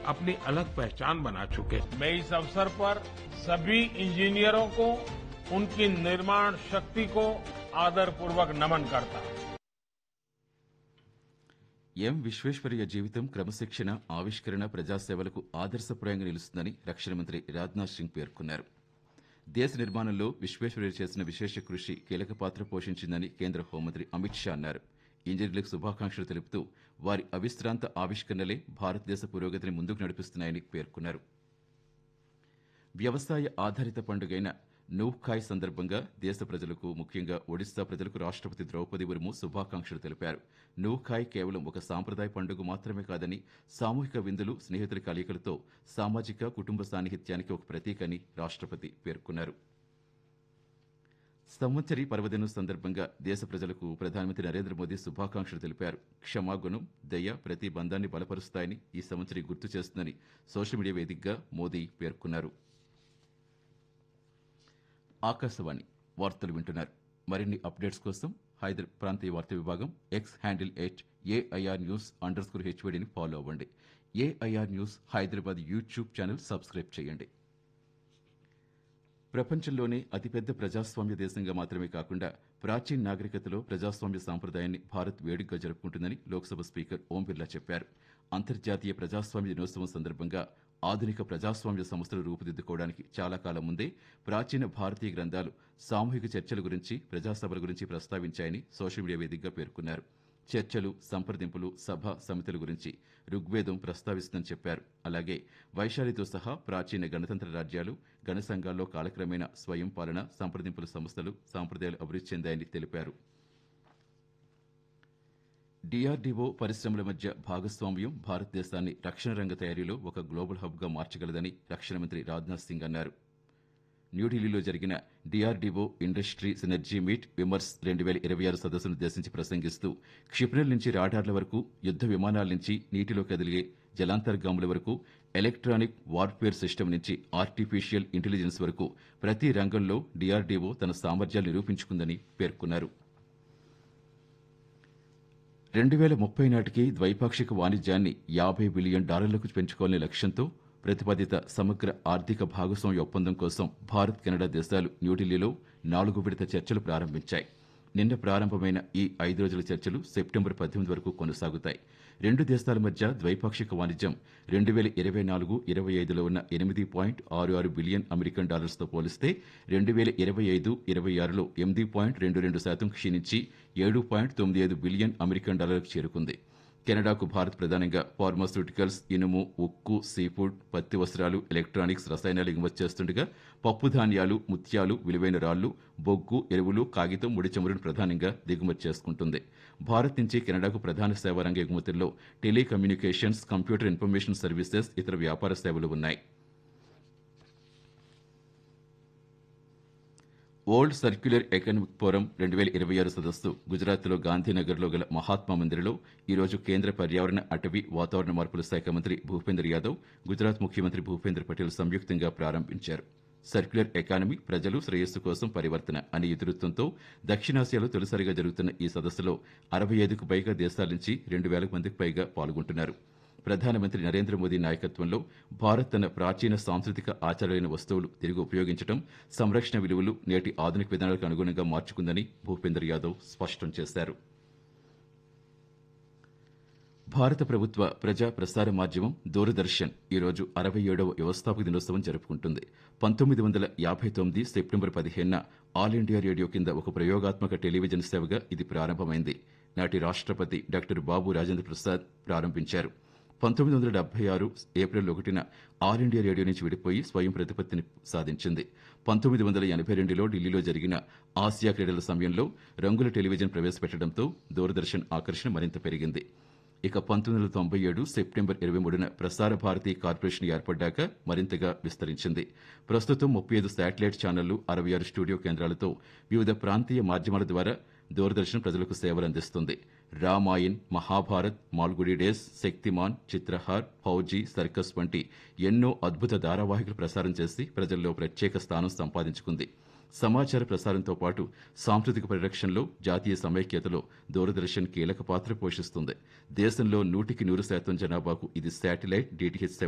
अपनी अलग पहचान बना चुके हैं मैं इस अवसर पर सभी इंजीनियरों को उनकी निर्माण शक्ति को आदरपूर्वक नमन करता हूं ఎం విశ్వేశ్వరయ్య జీవితం క్రమశిక్షణ ఆవిష్కరణ ప్రజాసేవలకు ఆదర్శప్రాయంగా నిలుస్తుందని రక్షణ మంత్రి రాజ్నాథ్ సింగ్ పేర్కొన్నారు దేశ నిర్మాణంలో విశ్వేశ్వరయ్య చేసిన విశేష కృషి కీలక పాత్ర పోషించిందని కేంద్ర హోంమంత్రి అమిత్ షా అన్నారు ఇంజనీర్లకు శుభాకాంక్షలు తెలుపుతూ వారి అవిశ్రాంత ఆవిష్కరణలే భారతదేశ పురోగతిని ముందుకు నడిపిస్తున్నాయని పేర్కొన్నారు వ్యవసాయ ఆధారిత పండుగైన నూహ్ఖాయ్ సందర్భంగా దేశ ప్రజలకు ముఖ్యంగా ఒడిశా ప్రజలకు రాష్ట్రపతి ద్రౌపది ముర్ము శుభాకాంక్షలు తెలిపారు నూహ్ఖాయ్ కేవలం ఒక సాంప్రదాయ పండుగ మాత్రమే కాదని సామూహిక విందులు స్నేహితుల కలయికలతో సామాజిక కుటుంబ సాన్నిహిత్యానికి ఒక ప్రతీక అని రాష్ట్రపతి పేర్కొన్నారు సంవత్సరి పర్వదినం సందర్భంగా దేశ ప్రజలకు ప్రధానమంత్రి నరేంద్ర మోదీ శుభాకాంక్షలు తెలిపారు క్షమాగుణం దయ ప్రతి బంధాన్ని బలపరుస్తాయని ఈ సంవత్సరి గుర్తు చేస్తుందని సోషల్ మీడియా వేదికగా మోదీ పేర్కొన్నారు ఆకాశవాణి వార్తలు వింటున్నారు మరిన్ని అప్డేట్స్ కోసం హైదరాబాద్ ప్రాంతీయ వార్తా విభాగం X handle at AIR news underscore హెచ్వడిని ఫాలో అవ్వండి AIR news Hyderabad YouTube channel subscribe చేయండి ప్రపంచంలోనే అతిపెద్ద ప్రజాస్వామ్య దేశంగా మాత్రమే కాకుండా ప్రాచీన నాగరికతలో ప్రజాస్వామ్య సాంప్రదాయాన్ని భారత్ వేడుకగా జరుపుకుంటుందని లోక్సభ స్పీకర్ ఓం బిర్లా చెప్పారు అంతర్జాతీయ ప్రజాస్వామ్య దినోత్సవం సందర్భంగా ఆధునిక ప్రజాస్వామ్య సంస్థలు రూపుదిద్దుకోవడానికి చాలా కాలం ముందే ప్రాచీన భారతీయ గ్రంథాలు సామూహిక చర్చల గురించి ప్రజాసభల గురించి ప్రస్తావించాయని సోషల్ మీడియా వేదికగా పేర్కొన్నారు చర్చలు సంప్రదింపులు సభ సమితుల గురించి ఋగ్వేదం ప్రస్తావిస్తుందని చెప్పారు అలాగే వైశాలితో సహా ప్రాచీన గణతంత్ర రాజ్యాలు గణ సంఘాల్లో కాలక్రమేణా స్వయం పాలన సంప్రదింపుల సంస్థలు సాంప్రదాయాలు అభివృద్ధి చెందాయని తెలిపారు డిఆర్డీఓ పరిశ్రమల మధ్య భాగస్వామ్యం భారతదేశాన్ని రక్షణ రంగ తయారీలో ఒక గ్లోబల్ హబ్గా మార్చగలదని రక్షణ మంత్రి రాజ్నాథ్ సింగ్ అన్నారు న్యూఢిల్లీలో జరిగిన DRDO industry synergy meet Vimarsh రెండు వేల ఇరవై ఆరు సదస్సును ఉద్దేశించి ప్రసంగిస్తూ క్షిపణుల నుంచి రాడార్ల వరకు యుద్ద విమానాల నుంచి నీటిలో కదిలే జలాంతర్గాముల వరకు ఎలక్ట్రానిక్ వార్ఫేర్ సిస్టమ్ నుంచి ఆర్టిఫిషియల్ ఇంటెలిజెన్స్ వరకు ప్రతి రంగంలో డిఆర్డీఓ తన సామర్థ్యాలు నిరూపించుకుందని పేర్కొన్నారు రెండు వేల ముప్పై నాటికి ద్వైపాక్షిక వాణిజ్యాన్ని యాభై బిలియన్ డాలర్లకు పెంచుకోవాలనే లక్ష్యంతో ప్రతిపాదిత సమగ్ర ఆర్థిక భాగస్వామ్య ఒప్పందం కోసం భారత్ కెనడా దేశాలు న్యూఢిల్లీలో నాలుగు విడత చర్చలు ప్రారంభించాయి నిన్న ప్రారంభమైన ఈ ఐదు రోజుల చర్చలు సెప్టెంబర్ పద్దెనిమిది వరకు కొనసాగుతాయి రెండు దేశాల మధ్య ద్వైపాక్షిక వాణిజ్యం రెండు వేల ఇరవై నాలుగు ఇరవై ఐదులో ఉన్న ఎనిమిది పాయింట్ ఆరు ఆరు బిలియన్ అమెరికన్ డాలర్స్తో పోలిస్తే రెండు వేల ఇరవై ఐదు ఇరవై ఆరులో ఎనిమిది పాయింట్ రెండు రెండు శాతం క్షీణించి ఏడు పాయింట్ తొమ్మిది ఐదు బిలియన్ అమెరికన్ డాలర్లకు చేరుకుంది కెనడాకు భారత్ ప్రధానంగా ఫార్మాస్యూటికల్స్ ఇనుము ఉక్కు సీఫుడ్ పత్తి వస్త్రాలు ఎలక్ట్రానిక్స్ రసాయనాలు ఎగుమతి చేస్తుండగా పప్పు ధాన్యాలు ముత్యాలు విలువైన రాళ్లు బొగ్గు ఎరువులు కాగితం ముడి చమురును ప్రధానంగా దిగుమతి చేసుకుంటుంది భారత్ నుంచి కెనడాకు ప్రధాన సేవారంగ ఎగుమతుల్లో టెలికమ్యూనికేషన్స్ కంప్యూటర్ ఇన్ఫర్మేషన్ సర్వీసెస్ ఇతర వ్యాపార సేవలు ఉన్నాయి ఓల్డ్ సర్క్యులర్ ఎకనామిక్ ఫోరం రెండు వేల ఇరవై ఆరు సదస్సు గుజరాత్లో గాంధీనగర్లో గల మహాత్మా మందిర్లో ఈరోజు కేంద్ర పర్యావరణ అటవీ వాతావరణ మార్పుల శాఖ మంత్రి భూపేందర్ యాదవ్ గుజరాత్ ముఖ్యమంత్రి భూపేంద్ర పటేల్ సంయుక్తంగా ప్రారంభించారు సర్క్యులర్ ఎకానమీ ప్రజలు శ్రేయస్సు కోసం పరివర్తన అనే ఇతివృత్తంతో దక్షిణాసియాలో తొలిసారిగా జరుగుతున్న ఈ సదస్సులో అరవై ఐదుకు పైగా దేశాల నుంచి రెండు వేల మందికి పైగా పాల్గొంటున్నారు ప్రధానమంత్రి నరేంద్ర మోదీ నాయకత్వంలో భారత్ తన ప్రాచీన సాంస్కృతిక ఆచారాలైన వస్తువులు తిరిగి ఉపయోగించడం సంరక్షణ విలువలు నేటి ఆధునిక విధానాలకు అనుగుణంగా మార్చుకుందని భూపేందర్ యాదవ్ స్పష్టం చేశారు భారత ప్రభుత్వ ప్రజా ప్రసార మాధ్యమం దూరదర్శన్ ఈరోజు అరవై ఏడవ వ్యవస్థాపక దినోత్సవం జరుపుకుంటుంది పంతొమ్మిది వందల యాభై తొమ్మిది సెప్టెంబర్ పదిహేనున ఆల్ ఇండియా రేడియో కింద ఒక ప్రయోగాత్మక టెలివిజన్ సేవగా ఇది ప్రారంభమైంది నాటి రాష్ట్రపతి డాక్టర్ బాబు రాజేంద్ర ప్రసాద్ ప్రారంభించారు పంతొమ్మిది వందల డెబ్బై ఆరు ఏప్రిల్ ఒకటిన ఆల్ ఇండియా రేడియో నుంచి విడిపోయి స్వయం ప్రతిపత్తిని సాధించింది పంతొమ్మిది వందల ఎనభై రెండులో ఢిల్లీలో జరిగిన ఆసియా క్రీడల సమయంలో రంగుల టెలివిజన్ ప్రవేశపెట్టడంతో దూరదర్శన్ ఆకర్షణ మరింత పెరిగింది ఇక పంతొమ్మిది వందల తొంభై ఏడు సెప్టెంబర్ ఇరవై మూడున ప్రసార భారతి కార్పొరేషన్ ఏర్పడ్డాక మరింతగా విస్తరించింది ప్రస్తుతం ముప్పై ఐదు శాటిలైట్ ఛానళ్లు అరవై ఆరు స్టూడియో కేంద్రాలతో వివిధ ప్రాంతీయ మాధ్యమాల ద్వారా దూరదర్శన్ ప్రజలకు సేవలు అందిస్తుంది రామాయణ్ మహాభారత్ మాల్గుడి డేస్ శక్తిమాన్ చిత్రహార్ ఫౌజీ సర్కస్ వంటి ఎన్నో అద్భుత ధారావాహికలు ప్రసారం చేసి ప్రజల్లో ప్రత్యేక స్థానం సంపాదించుకుంది సమాచార ప్రసారంతో పాటు సాంస్కృతిక పరిరక్షణలో జాతీయ సమైక్యతలో దూరదర్శన్ కీలక పాత్ర పోషిస్తుంది దేశంలో నూటికి నూరు శాతం జనాభాకు ఇది శాటిలైట్ డిటిహెచ్